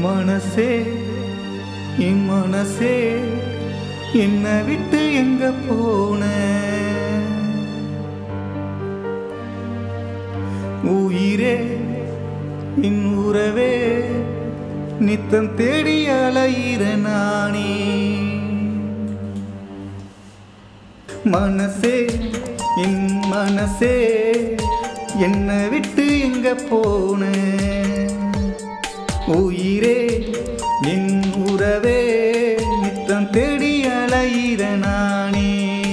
மனசே என் மனசே என்னை விட்டு எங்க போன உயிரே என் உறவே நித்தம் தேடி அலையிற நானே மனசே என் மனசே என்னை விட்டு எங்க போன உயிரே என் உறவே நித்தம் தேடி அலையிற நானே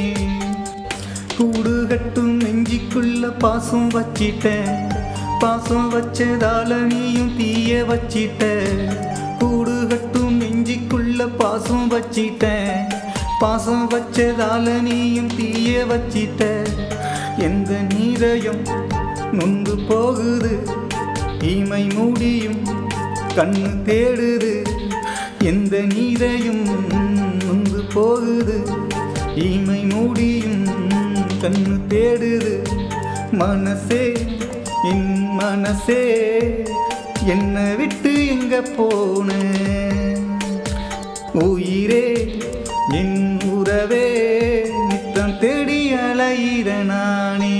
கூடு கட்டும் நெஞ்சிக்குள்ள பாசம் வச்சிட்டேன் பாசம் வச்சதால நீயும் தீய வச்சிட்ட கூடு கட்டும் நெஞ்சிக்குள்ள பாசம் வச்சிட்டேன் பாசம் வச்சதால நீயும் தீய வச்சிட்ட எந்த நீரையும் நொந்து போகுது தீமை மூடியும் கண்ணு தேடுது எந்த நீரையும் நொந்து போகுது ஈமை மூடியும் கண்ணு தேடுது மனசே என் மனசே என்னை விட்டு எங்க போன உயிரே என் உறவே நித்தம் தேடி அலையிற நானே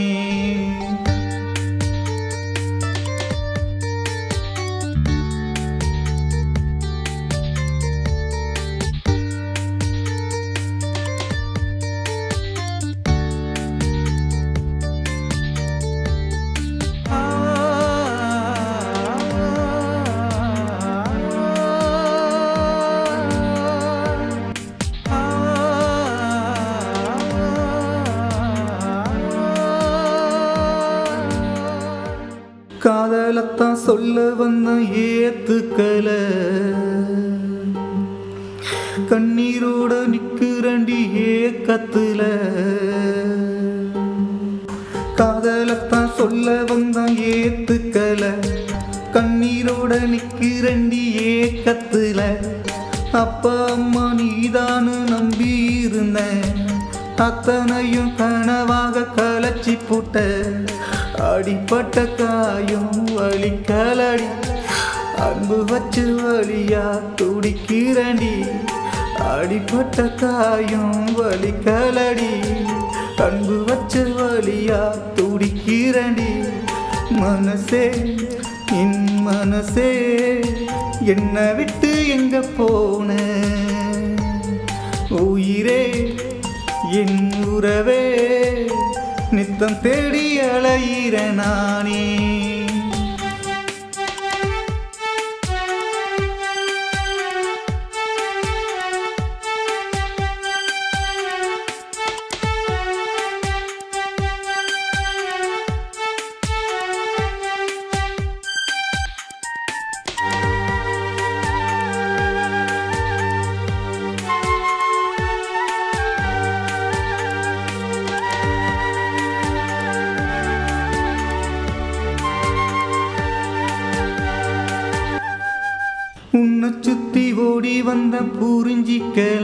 காதலத்தான் சொல்ல வந்த ஏத்துக்கல கண்ணீரோட நிக்கிறண்டி ஏக்கத்துல காதலத்தான் சொல்ல வந்த ஏத்துக்கல கண்ணீரோட நிக்கிறண்டி ஏக்கத்துல அப்பா அம்மா நீதானு நம்பி இருந்தேன் அத்தனையும் கனவாக கலைச்சி புட்ட அடிப்பட்ட காயம் வலிக்கலடி அன்பு வச்சு வழியா துடிக்கிறண்டி அடிப்பட்ட காயம் வலிக்கலடி அன்பு வச்சு வழியா துடிக்கிறண்டி மனசே என் மனசே என்னை விட்டு எங்க போன உயிரே என் உறவே நித்தம் தேடி அலையிற நானே உன்னை சுத்தி ஓடி வந்த புரிஞ்சிக்கல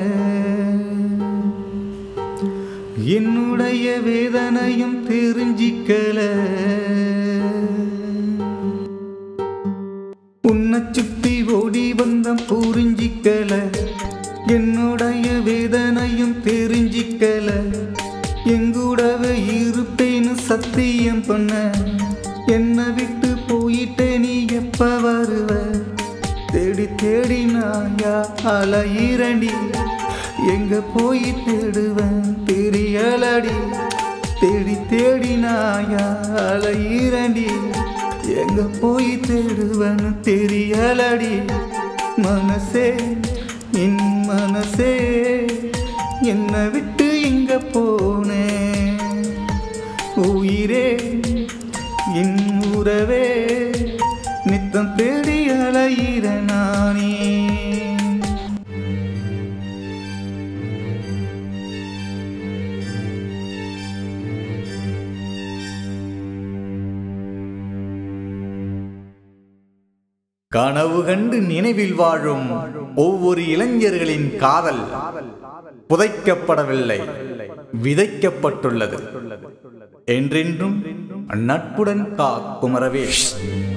என்னுடைய வேதனையும் தெரிஞ்சிக்கல உன்னை சுத்தி ஓடி வந்த புரிஞ்சிக்கல என்னுடைய வேதனையும் தெரிஞ்சிக்கல எங்கூடவே இருப்பேன்னு சத்தியம் பண்ண என்னை விட்டு போயிட்டே நீ எப்ப வருவ தேடி தேடி நாயா அலையிரண்டி எங்க போய் தேடுவேன் தெரியலடி தேடி தேடி நாயா அலையிரண்டி எங்க போய் தேடுவேன் தெரியலடி மனசே என் மனசே என்னை விட்டு எங்க போனேன் உயிரே என் உறவே நித்தம் தேடி அலையிற நானே கனவு கண்டு நினைவில் வாழும் ஒவ்வொரு இளைஞர்களின் காதல் புதைக்கப்படவில்லை விதைக்கப்பட்டுள்ளது என்றென்றும் நட்புடன் கா குமரவேஷ்